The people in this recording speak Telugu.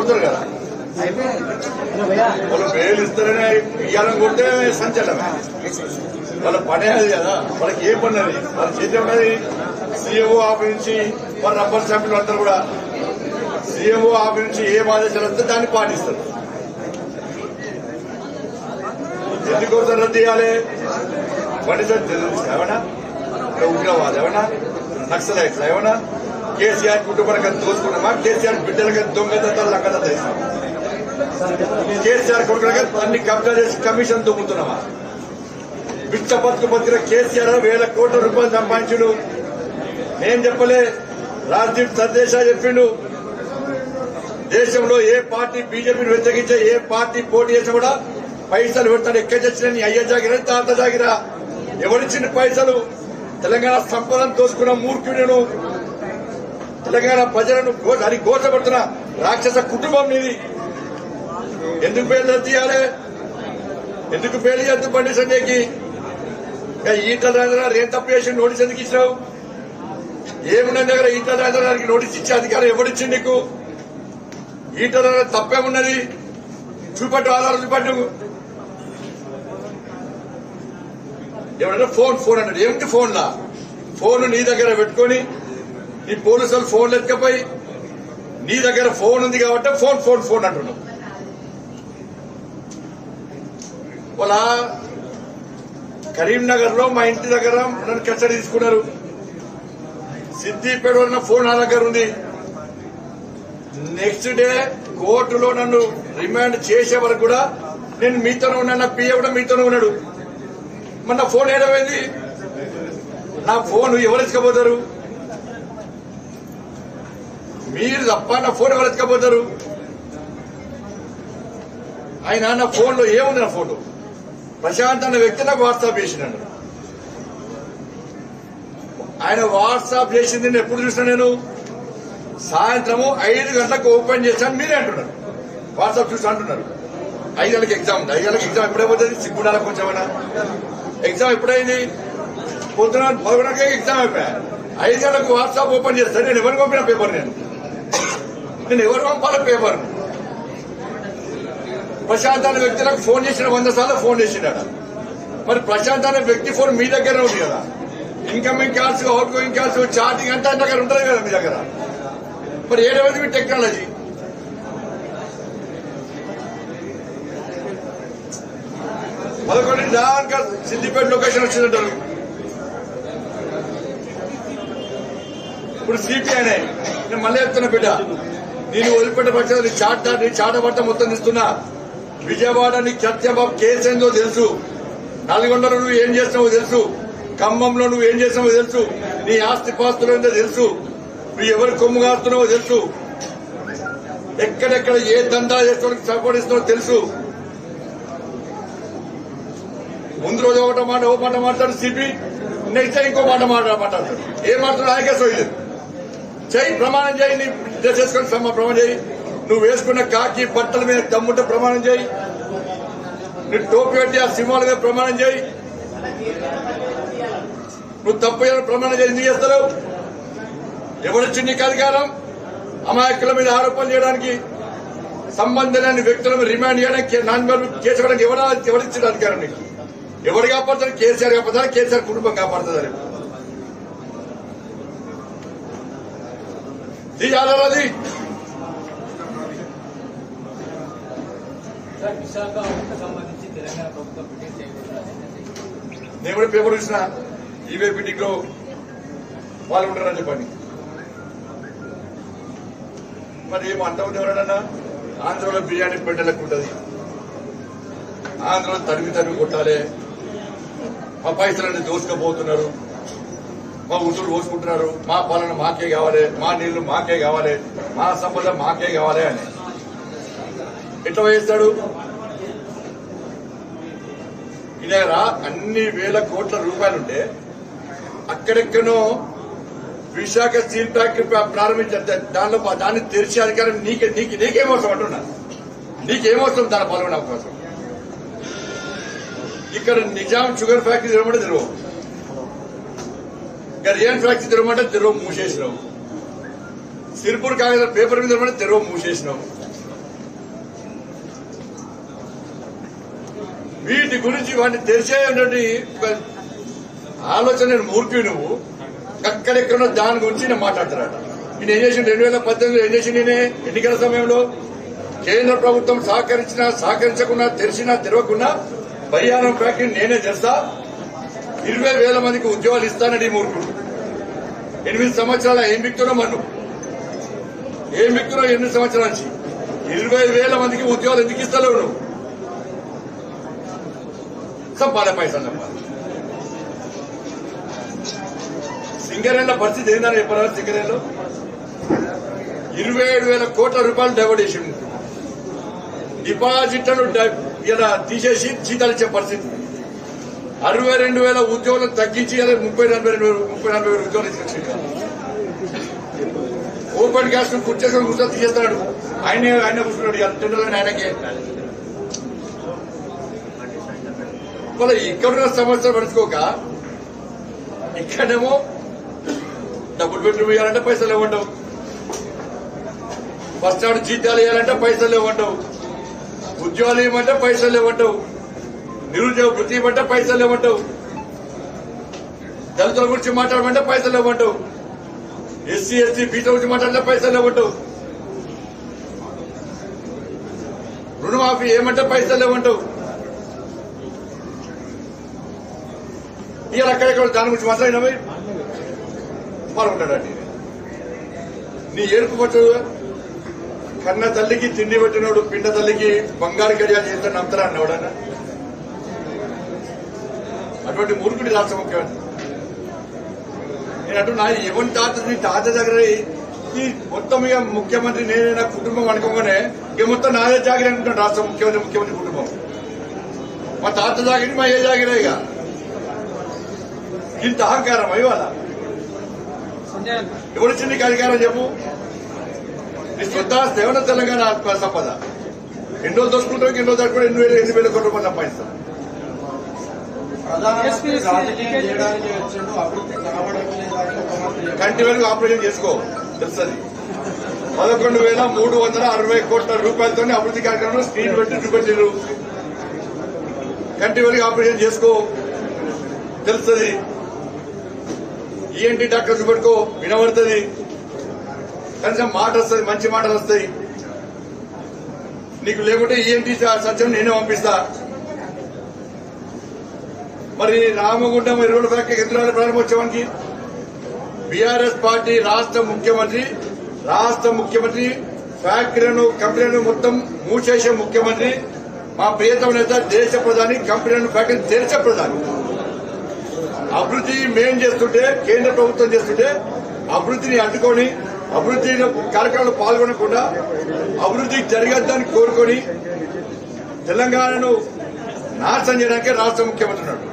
కొడతారు కదా వాళ్ళు బెయిల్ ఇస్తారని ఇయ్యాలని కొడితే సంచలనమే వాళ్ళ పనే అది కదా వాళ్ళకి ఏ పని అది వాళ్ళ చేతి ఉన్నది సీఎంఓ ఆఫీస్ నుంచి వాళ్ళ రబ్బర్ సభ్యులు అందరూ కూడా సీఎంఓ ఆఫీస్ నుంచి ఏ ఆదేశాలు వస్తే దాన్ని పాటిస్తారు ఎందుకోసం రద్దు చేయాలి మనిషి ఏమన్నా ఉగ్రవాదం ఏమన్నా నక్సలైట్స్ ఏమన్నా కేసీఆర్ కుటుంబానికి దోసుకున్నామా కేసీఆర్ బిడ్డలకి దొంగతనాలు లక్కద చేస్తాం కేసీఆర్ కొడుకులకి అన్ని కబ్జా చేసి కమిషన్ దొంగుతున్నామా బిచ్చ బతుకు బతికిన కేసీఆర్ వేల కోట్ల రూపాయలు సంపాదించుడు నేను చెప్పలే రాజ్దీప్ సర్దేశా చెప్పిండు దేశంలో ఏ పార్టీ బీజేపీని వ్యతిరేకించే ఏ పార్టీ పోటీ చేసినా కూడా పైసలు పెడతాడు ఎక్కడ తెచ్చిన నీ అయ్య జాగిరా తాత జాగిరా ఎవరిచ్చిన పైసలు తెలంగాణ సంపదను తోసుకున్న మూర్ఖుడు తెలంగాణ ప్రజలను గో- అది గోచపడుతున్న రాక్షస కుటుంబం నీది ఎందుకు పేర్లు తీయాలి ఎందుకు పేర్లు చేద్దు బండి సంజయ్కి ఇంకా ఈటల రాజు గారు ఏం తప్పు చేసి నోటీస్ ఎందుకు ఇచ్చినావు ఏమున్న దగ్గర ఈటల రాజు గారికి నోటీస్ ఇచ్చే అధికారం ఎవరిచ్చింది నీకు ఈటల రాజు తప్పేమున్నది చూపట్టు ఆధారం చూపట్టు ఎవరైనా ఫోన్ ఫోన్ అన్నాడు ఏమిటి ఫోన్లా ఫోన్ నీ దగ్గర పెట్టుకొని నీ పోలీసులు ఫోన్లు ఎత్తుకపోయి నీ దగ్గర ఫోన్ ఉంది కాబట్టి ఫోన్ ఫోన్ ఫోన్ అంటున్నావు వాళ్ళ కరీంనగర్ లో మా ఇంటి దగ్గర నన్ను కస్టడీ తీసుకున్నారు సిద్దిపేట ఉన్న ఫోన్ నా దగ్గర ఉంది నెక్స్ట్ డే కోర్టులో నన్ను రిమాండ్ చేసే వరకు కూడా నేను మీతోనే ఉన్నాను నా పిఏ కూడా మీతోనే ఉన్నాడు మరి నా ఫోన్ ఏడమైంది నా ఫోన్ ఎవరు ఎత్తుకపోతారు మీరు తప్ప నా ఫోన్ ఎవరు ఎత్తుకపోతారు ఆయన నా ఫోన్ లో ఏముంది నా ఫోటో ప్రశాంత్ అన్న వ్యక్తి నాకు వాట్సాప్ చేసినాడు ఆయన వాట్సాప్ చేసింది నేను ఎప్పుడు చూసినా నేను సాయంత్రము ఐదు గంటలకు ఓపెన్ చేశాను మీరే అంటున్నారు వాట్సాప్ చూసి అంటున్నారు ఐదు గంటలకు ఎగ్జామ్ ఉంది ఐదు గంటలకు ఎగ్జామ్ ఎప్పుడైపోతుంది సిగ్గుండాలకు కొంచెమైనా ఎగ్జామ్ ఎప్పుడైంది పొద్దున పదకొండుకే ఎగ్జామ్ అయిపోయా ఐదు గంటలకు వాట్సాప్ ఓపెన్ చేస్తాను నేను ఎవరికి పంపిన పేపర్ నేను నేను ఎవరు పంపాల పేపర్ ప్రశాంత్ అనే వ్యక్తులకు ఫోన్ చేసిన వంద సార్లు ఫోన్ చేసినాడ మరి ప్రశాంత్ అనే వ్యక్తి ఫోన్ మీ దగ్గర ఉంది కదా incoming calls outgoing calls charging అంతా దగ్గర ఉంటుంది కదా మీ దగ్గర మరి ఏడవది మీ టెక్నాలజీ పదకొండు దాకా సిద్దిపేట లొకేషన్ వచ్చిందంటారు ఇప్పుడు సిపిఐనే నేను మళ్ళీ చెప్తున్నా బిడ్డ నేను వదిలిపెట్ట పక్షాలు నీ చాట నీ చాట పట్ట మొత్తం ఇస్తున్నా విజయవాడ నీ సత్యబాబు కేసు ఏందో తెలుసు నల్గొండలో నువ్వు ఏం చేస్తున్నావో తెలుసు ఖమ్మంలో నువ్వు ఏం చేస్తున్నావో తెలుసు నీ ఆస్తి పాస్తులు ఏందో తెలుసు నువ్వు ఎవరు కొమ్ము కాస్తున్నావో తెలుసు ఎక్కడెక్కడ ఏ దందా చేసుకోవడానికి సపోర్ట్ ఇస్తున్నావో తెలుసు ముందు రోజు ఒకటో మాట ఓ మాట మాట్లాడు సిపి నెక్స్ట్ టైం ఇంకో మాట మాట మాట్లాడతాడు ఏ మాట్లాడు ఆయనకే సోయలేదు చేయి ప్రమాణం చేయి నీ డ్రెస్ వేసుకొని సమ్మ ప్రమాణం చేయి నువ్వు వేసుకున్న కాకి బట్టల మీద దమ్ముంటే ప్రమాణం చేయి నీ టోపీ పెట్టి ఆ సింహాల మీద ప్రమాణం చేయి నువ్వు తప్పు చేయాలని ప్రమాణం చేయి ఎందుకు చేస్తావు ఎవరిచ్చి నీకు అధికారం అమాయకుల మీద ఆరోపణలు చేయడానికి సంబంధం లేని వ్యక్తులను రిమాండ్ చేయడానికి నాన్ కేసు ఇవ్వడానికి ఎవరు ఎవరిచ్చిన అధికారం నీకు ఎవరు కాపాడుతారు కేసీఆర్ కాపాడుతారా కేసీఆర్ కుటుంబం కాపాడుతుందని తీయాలి అది సార్ విశాఖ ఉక్కు సంబంధించి తెలంగాణ ప్రభుత్వం పిటిషన్ చేయబోతున్నారు నేను కూడా పేపర్ చూసిన ఈవే మీటింగ్ లో పాల్గొంటారని చెప్పండి మరి ఏమో అంత ఉంది ఎవరన్నా ఆంధ్రలో బిర్యానీ పెట్టలకు ఉంటుంది ఆంధ్రలో తరిమి తరిమి కొట్టాలి మా పైసలన్నీ దోసుకపోతున్నారు మా ఉసురు పోసుకుంటున్నారు మా పాలన మాకే కావాలి మా నీళ్లు మాకే కావాలి మా సంపద మాకే కావాలి అని ఎట్లా వేస్తాడు ఈ దగ్గర అన్ని వేల కోట్ల రూపాయలుంటే అక్కడెక్కడో విశాఖ స్టీల్ ఫ్యాక్టరీ ప్రా- ప్రారంభించారు దా- దానిలో పా- దాన్ని తెరిచే అధికారం నీకే నీకు నీకేమవసరం అంటున్నా నీకేమవసరం దాని పాల్గొనే అవకాశం ఇక్కడ నిజాం షుగర్ ఫ్యాక్టరీ తెరవమంటే తెరవు ఇంకా రియన్ ఫ్యాక్టరీ తెరవమంటే తెరవ మూసేసినావు సిరిపూర్ కాగితం పేపర్ మీద తెరవమంటే తెరవ మూసేసినావు వీటి గురించి వాటిని తెలిసేటువంటి ఒక ఆలోచన నేను మూర్ఖి నువ్వు అక్కడెక్కడో దాని గురించి నేను మాట్లాడుతున్నాడు నేను ఏం చేసిండు రెండు వేల పద్దెనిమిదిలో ఏం చేసిండు నేనే ఎన్నికల సమయంలో కేంద్ర ప్రభుత్వం సహకరించినా సహకరించకున్నా తెలిసినా తెరవకున్నా బయ్యారం ఫ్యాక్టరీ నేనే చేస్తా ఇరవై వేల మందికి ఉద్యోగాలు ఇస్తానని ఈ మూర్ఖుడు ఎనిమిది సంవత్సరాల ఏం బిక్తున్నావు మన్ను ఏం బిక్తున్నావు ఎనిమిది సంవత్సరాల నుంచి ఇరవై వేల మందికి ఉద్యోగాలు ఎందుకు ఇస్తలేవు నువ్వు సంపాద పైసలు సంపాద సింగరేళ్ల పరిస్థితి ఏందని చెప్పారు సింగరేళ్ళు ఇరవై ఏడు వేల కోట్ల రూపాయలు డైవర్ట్ చేసిండు డిపాజిట్లను డ- ఇలా తీసేసి జీతాలు ఇచ్చే పరిస్థితి అరవై రెండు వేల ఉద్యోగులను తగ్గించి ఇలా ముప్పై నలభై రెండు వేలు ముప్పై నలభై వేల ఉద్యోగాలు తీసుకొచ్చిండు ఓపెన్ గ్యాస్ కూర్చేసుకొని కూర్చొని తీసేస్తాడు ఆయనే ఆయన కూర్చున్నాడు ఇవాళ టెండర్లను ఆయనకే మళ్ళీ ఇక్కడ సమస్యలు పడుచుకోక ఇక్కడేమో డబ్బులు పెట్టి ఇవ్వాలంటే పైసలు ఇవ్వండవు బస్ స్టాండ్ జీతాలు ఇవ్వాలంటే పైసలు ఇవ్వండవు ఉద్యోగాలు ఇవ్వమంటే పైసలు ఇవ్వండవు నిరుద్యోగ వృత్తి ఇవ్వమంటే పైసలు ఇవ్వండవు దళితుల గురించి మాట్లాడమంటే పైసలు ఇవ్వండవు ఎస్సీ ఎస్టీ బీసీ గురించి మాట్లాడితే పైసలు ఇవ్వండవు రుణమాఫీ ఏమంటే పైసలు ఇవ్వండవు ఇవాళ అక్కడెక్కడ దాని గురించి మాట్లాడినా పాల్గొంటాడండి నీ ఏడుపు పట్టు కన్న తల్లికి తిండి పెట్టినోడు పిండ తల్లికి బంగారు గడియాలు చేస్తే నమ్ముతారా అన్నవాడన్న అటువంటి మూర్ఖుడి రాష్ట్ర ముఖ్యమంత్రి నేను అంటున్నా ఎవరి తాత నీ తాత దగ్గర ఈ మొత్తం ఇక ముఖ్యమంత్రి నేనే నా కుటుంబం అనుకోగానే ఇక మొత్తం నాదే జాగిరి అనుకుంటాను రాష్ట్ర ముఖ్యమంత్రి ముఖ్యమంత్రి కుటుంబం మా తాత జాగిరి మా ఏ జాగిరే ఇక ఇంత అహంకారం ఇవాళ ఎవరిచ్చి నీకు అధికారం చెప్పు నీ సొంత ఆస్తి ఏమన్నా తెలంగాణ ఆత్మ సంపద ఎన్ని రోజులు దోసుకుంటావు ఎన్ని రోజులు దొరుకుతావు ఎన్ని వేలు ఎన్ని వేల కోట్ల రూపాయలు సంపాదిస్తాం ప్రధానమంత్రి రాజకీయం చేయడానికి వచ్చిండు అభివృద్ధి కనబడడం లేదని ఒక మంత్రి చెప్పారు. కంటి వెలుగు ఆపరేషన్ చేసుకో తెలుసది పదకొండు వేల మూడు వందల అరవై కోట్ల రూపాయలతో అభివృద్ధి కార్యక్రమంలో స్క్రీన్ పెట్టి చూపెట్టారు కంటి వెలుగు ఆపరేషన్ చేసుకో తెలుస్తుంది ఈఎన్టీ డాక్టర్ చూపెట్టుకో వినబడుతుంది కనీసం మాట వస్తుంది మంచి మాటలు వస్తాయి నీకు లేకుంటే ఈఎన్టీ సత్యం నేనే పంపిస్తా మరి రామగుండం ఎరువుల ఫ్యాక్టరీ ఎందుకు ప్రారంభోత్సవానికి బీఆర్ఎస్ పార్టీ రాష్ట్ర ముఖ్యమంత్రి రాష్ట్ర ముఖ్యమంత్రి ఫ్యాక్టరీలను కంపెనీలను మొత్తం మూసేసే ముఖ్యమంత్రి మా ప్రియతమ నేత దేశ ప్రధాని కంపెనీలను ఫ్యాక్టరీని తెరిచే ప్రధాని అభివృద్ధి మేం చేస్తుంటే కేంద్ర ప్రభుత్వం చేస్తుంటే అభివృద్ధిని అడ్డుకొని అభివృద్ధి కార్యక్రమాలు పాల్గొనకుండా అభివృద్ధి జరగద్దని కోరుకొని తెలంగాణను నాశనం చేయడానికి రాష్ట్ర ముఖ్యమంత్రి ఉన్నాడు